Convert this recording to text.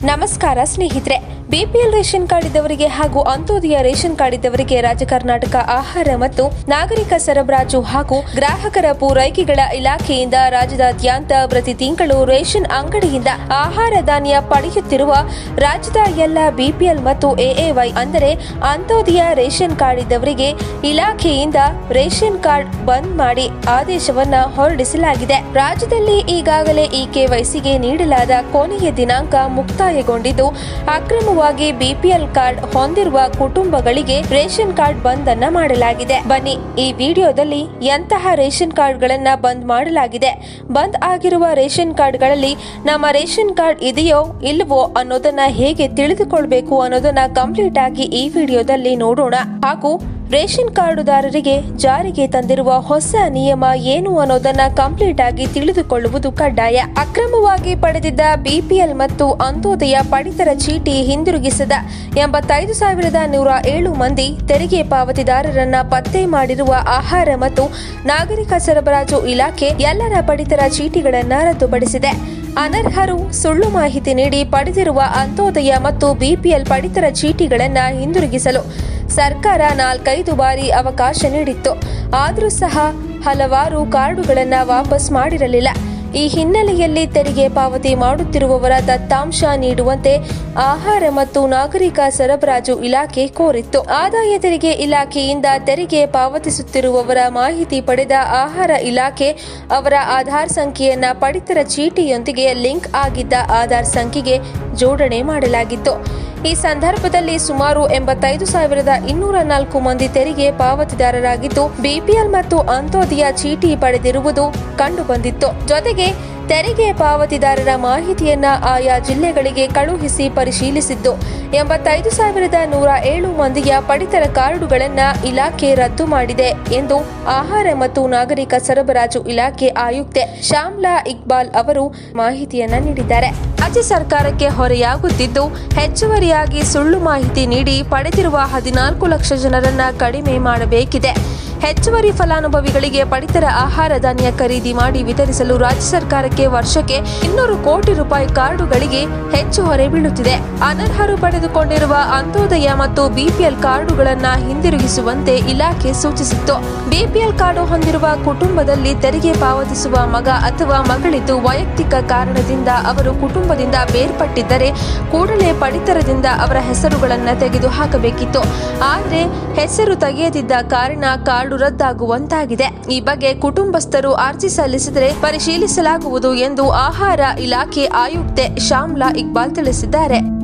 ನಮಸ್ಕಾರ ಸ್ನೇಹಿತರೆ BPL ration card ಇದ್ದವರಿಗೆ ಹಾಗೂ ಅಂತ್ಯೋದಯ ರೇಷನ್ ಕಾರ್ಡ್ ಇದ್ದವರಿಗೆ ರಾಜ್ಯ ಕರ್ನಾಟಕ ಆಹಾರ ಮತ್ತು ನಾಗರಿಕ ಸರಬರಾಜು ಹಾಗೂ ಗ್ರಾಹಕರ ಪೂರೈಕೆಗಳ ಇಲಾಖೆಯಿಂದ ರಾಜ್ಯದಾದ್ಯಂತ ಪ್ರತಿ ತಿಂಗಳು ರೇಷನ್ ಅಂಗಡಿಯಿಂದ ಆಹಾರ ಧಾನ್ಯ ಪಡೆಯುತ್ತಿರುವ ರಾಜ್ಯದ ಎಲ್ಲ ಬಿಪಿಎಲ್ ಮತ್ತು ಎಎವೈ ಅಂದರೆ ಅಂತ್ಯೋದಯ ರೇಷನ್ ಕಾರ್ಡ್ ಇದ್ದವರಿಗೆ ಇಲಾಖೆಯಿಂದ ರೇಷನ್ ಕಾರ್ಡ್ ಬಂದ್ ಮಾಡಿ ಆದೇಶವನ್ನ ಹೊರಡಿಸಲಾಗಿದೆ ರಾಜ್ಯದಲ್ಲಿ ಈಗಾಗಲೇ ಈ ಕೆವೈಸಿಗೆ ನೀಡಲಾದ ಕೊನೆಯ ದಿನಾಂಕ ಮುಕ್ತಾಯಗೊಂಡಿದ್ದು ಅಕ್ರಮವಾಗಿ ಬಿಪಿಎಲ್ ಕಾರ್ಡ್ ಹೊಂದಿರುವ ಕುಟುಂಬಗಳಿಗೆ ರೇಷನ್ ಕಾರ್ಡ್ ಬಂದ್ ಅನ್ನ ಮಾಡಲಾಗಿದೆ ಬನ್ನಿ ಈ ವಿಡಿಯೋದಲ್ಲಿ ಎಂತಹ ರೇಷನ್ ಕಾರ್ಡ್ಗಳನ್ನ ಬಂದ್ ಮಾಡಲಾಗಿದೆ ಬಂದ್ ಆಗಿರುವ ರೇಷನ್ ಕಾರ್ಡ್ಗಳಲ್ಲಿ ನಮ್ಮ ರೇಷನ್ ಕಾರ್ಡ್ ಇದೆಯೋ ಇಲ್ವೋ ಅನ್ನೋದನ್ನ ಹೇಗೆ ತಿಳಿದುಕೊಳ್ಬೇಕು ಅನ್ನೋದನ್ನ ಕಂಪ್ಲೀಟ್ ಆಗಿ ಈ ವಿಡಿಯೋದಲ್ಲಿ ನೋಡೋಣ ಹಾಗೂ ರೇಷನ್ ಕಾರ್ಡುದಾರರಿಗೆ ಜಾರಿಗೆ ತಂದಿರುವ ಹೊಸ ನಿಯಮ ಏನು ಅನ್ನೋದನ್ನ ಕಂಪ್ಲೀಟ್ ಆಗಿ ತಿಳಿದುಕೊಳ್ಳುವುದು ಕಡ್ಡಾಯ ಅಕ್ರಮವಾಗಿ ಪಡೆದಿದ್ದ ಬಿಪಿಎಲ್ ಮತ್ತು ಅಂತ್ಯೋದಯ ಪಡಿತರ ಚೀಟಿ ಹಿಂದಿರುಗಿಸದ ಎಂಬತ್ತೈದು ಸಾವಿರದ ನೂರ ಏಳು ಮಂದಿ ತೆರಿಗೆ ಪಾವತಿದಾರರನ್ನ ಪತ್ತೆ ಮಾಡಿರುವ ಆಹಾರ ಮತ್ತು ನಾಗರಿಕ ಸರಬರಾಜು ಇಲಾಖೆ ಎಲ್ಲರ ಪಡಿತರ ಚೀಟಿಗಳನ್ನ ರದ್ದುಪಡಿಸಿದೆ ಅನರ್ಹರು ಸುಳ್ಳು ಮಾಹಿತಿ ನೀಡಿ ಪಡೆದಿರುವ ಅಂತ್ಯೋದಯ ಮತ್ತು ಬಿಪಿಎಲ್ ಪಡಿತರ ಚೀಟಿಗಳನ್ನ ಹಿಂದಿರುಗಿಸಲು ಸರ್ಕಾರ ನಾಲ್ಕೈದು ಬಾರಿ ಅವಕಾಶ ನೀಡಿತ್ತು ಆದರೂ ಸಹ ಹಲವಾರು ಕಾರ್ಡುಗಳನ್ನ ವಾಪಸ್ ಮಾಡಿರಲಿಲ್ಲ ಈ ಹಿನ್ನೆಲೆಯಲ್ಲಿ ತೆರಿಗೆ ಪಾವತಿ ಮಾಡುತ್ತಿರುವವರ ದತ್ತಾಂಶ ನೀಡುವಂತೆ ಆಹಾರ ಮತ್ತು ನಾಗರಿಕ ಸರಬರಾಜು ಇಲಾಖೆ ಕೋರಿತ್ತು ಆದಾಯ ತೆರಿಗೆ ಇಲಾಖೆಯಿಂದ ತೆರಿಗೆ ಪಾವತಿಸುತ್ತಿರುವವರ ಮಾಹಿತಿ ಪಡೆದ ಆಹಾರ ಇಲಾಖೆ ಅವರ ಆಧಾರ್ ಸಂಖ್ಯೆಯನ್ನ ಪಡಿತರ ಚೀಟಿಯೊಂದಿಗೆ ಲಿಂಕ್ ಆಗಿದ್ದ ಆಧಾರ್ ಸಂಖ್ಯೆಗೆ ಜೋಡಣೆ ಮಾಡಲಾಗಿತ್ತು ಈ ಸಂದರ್ಭದಲ್ಲಿ ಸುಮಾರು ಎಂಬತ್ತೈದು ಸಾವಿರದ ಇನ್ನೂರ ನಾಲ್ಕು ಮಂದಿ ತೆರಿಗೆ ಪಾವತಿದಾರರಾಗಿದ್ದು ಬಿಪಿಎಲ್ ಮತ್ತು ಅಂತ್ಯೋದಯ ಚೀಟಿ ಪಡೆದಿರುವುದು ಕಂಡುಬಂದಿತ್ತು ಜೊತೆಗೆ ತೆರಿಗೆ ಪಾವತಿದಾರರ ಮಾಹಿತಿಯನ್ನ ಆಯಾ ಜಿಲ್ಲೆಗಳಿಗೆ ಕಳುಹಿಸಿ ಪರಿಶೀಲಿಸಿದ್ದು ಎಂಬತ್ತೈದು ಸಾವಿರದ ನೂರ ಏಳು ಮಂದಿಯ ಪಡಿತರ ಕಾರ್ಡುಗಳನ್ನ ಇಲಾಖೆ ರದ್ದು ಮಾಡಿದೆ ಎಂದು ಆಹಾರ ಮತ್ತು ನಾಗರಿಕ ಸರಬರಾಜು ಇಲಾಖೆ ಆಯುಕ್ತೆ ಶ್ಯಾಮ್ಲಾ ಇಕ್ಬಾಲ್ ಅವರು ಮಾಹಿತಿಯನ್ನ ನೀಡಿದ್ದಾರೆ ರಾಜ್ಯ ಸರ್ಕಾರಕ್ಕೆ ಹೊರೆಯಾಗುತ್ತಿದ್ದು ಹೆಚ್ಚುವರಿಯಾಗಿ ಸುಳ್ಳು ಮಾಹಿತಿ ನೀಡಿ ಪಡೆದಿರುವ ಹದಿನಾಲ್ಕು ಲಕ್ಷ ಜನರನ್ನ ಕಡಿಮೆ ಮಾಡಬೇಕಿದೆ ಹೆಚ್ಚುವರಿ ಫಲಾನುಭವಿಗಳಿಗೆ ಪಡಿತರ ಆಹಾರ ಧಾನ್ಯ ಖರೀದಿ ಮಾಡಿ ವಿತರಿಸಲು ರಾಜ್ಯ ಸರ್ಕಾರಕ್ಕೆ ವರ್ಷಕ್ಕೆ ಇನ್ನೂರು ಕೋಟಿ ರೂಪಾಯಿ ಕಾರ್ಡುಗಳಿಗೆ ಹೆಚ್ಚು ಹೊರೆ ಬೀಳುತ್ತಿದೆ ಅನರ್ಹರು ಪಡೆದುಕೊಂಡಿರುವ ಅಂತ್ಯೋದಯ ಮತ್ತು ಬಿಪಿಎಲ್ ಕಾರ್ಡುಗಳನ್ನ ಹಿಂದಿರುಗಿಸುವಂತೆ ಇಲಾಖೆ ಸೂಚಿಸಿತ್ತು ಬಿಪಿಎಲ್ ಕಾರ್ಡು ಹೊಂದಿರುವ ಕುಟುಂಬದಲ್ಲಿ ತೆರಿಗೆ ಪಾವತಿಸುವ ಮಗ ಅಥವಾ ಮಗಳಿದ್ದು ವೈಯಕ್ತಿಕ ಕಾರಣದಿಂದ ಅವರು ಕುಟುಂಬದಿಂದ ಬೇರ್ಪಟ್ಟಿದ್ದರೆ ಕೂಡಲೇ ಪಡಿತರದಿಂದ ಅವರ ಹೆಸರುಗಳನ್ನ ತೆಗೆದು ಹಾಕಬೇಕಿತ್ತು ಆದರೆ ಹೆಸರು ತೆಗೆಯದಿದ್ದ ಕಾರಣ ಕಾರ್ಡು ರದ್ದಾಗುವಂತಾಗಿದೆ ಈ ಬಗ್ಗೆ ಕುಟುಂಬಸ್ಥರು ಅರ್ಜಿ ಸಲ್ಲಿಸಿದರೆ ಪರಿಶೀಲಿಸಲಾಗುವುದು ಎಂದು ಆಹಾರ ಇಲಾಖೆ ಆಯುಕ್ತೆ ಶ್ಯಾಮ್ಲಾ ಇಕ್ಬಾಲ್ ತಿಳಿಸಿದ್ದಾರೆ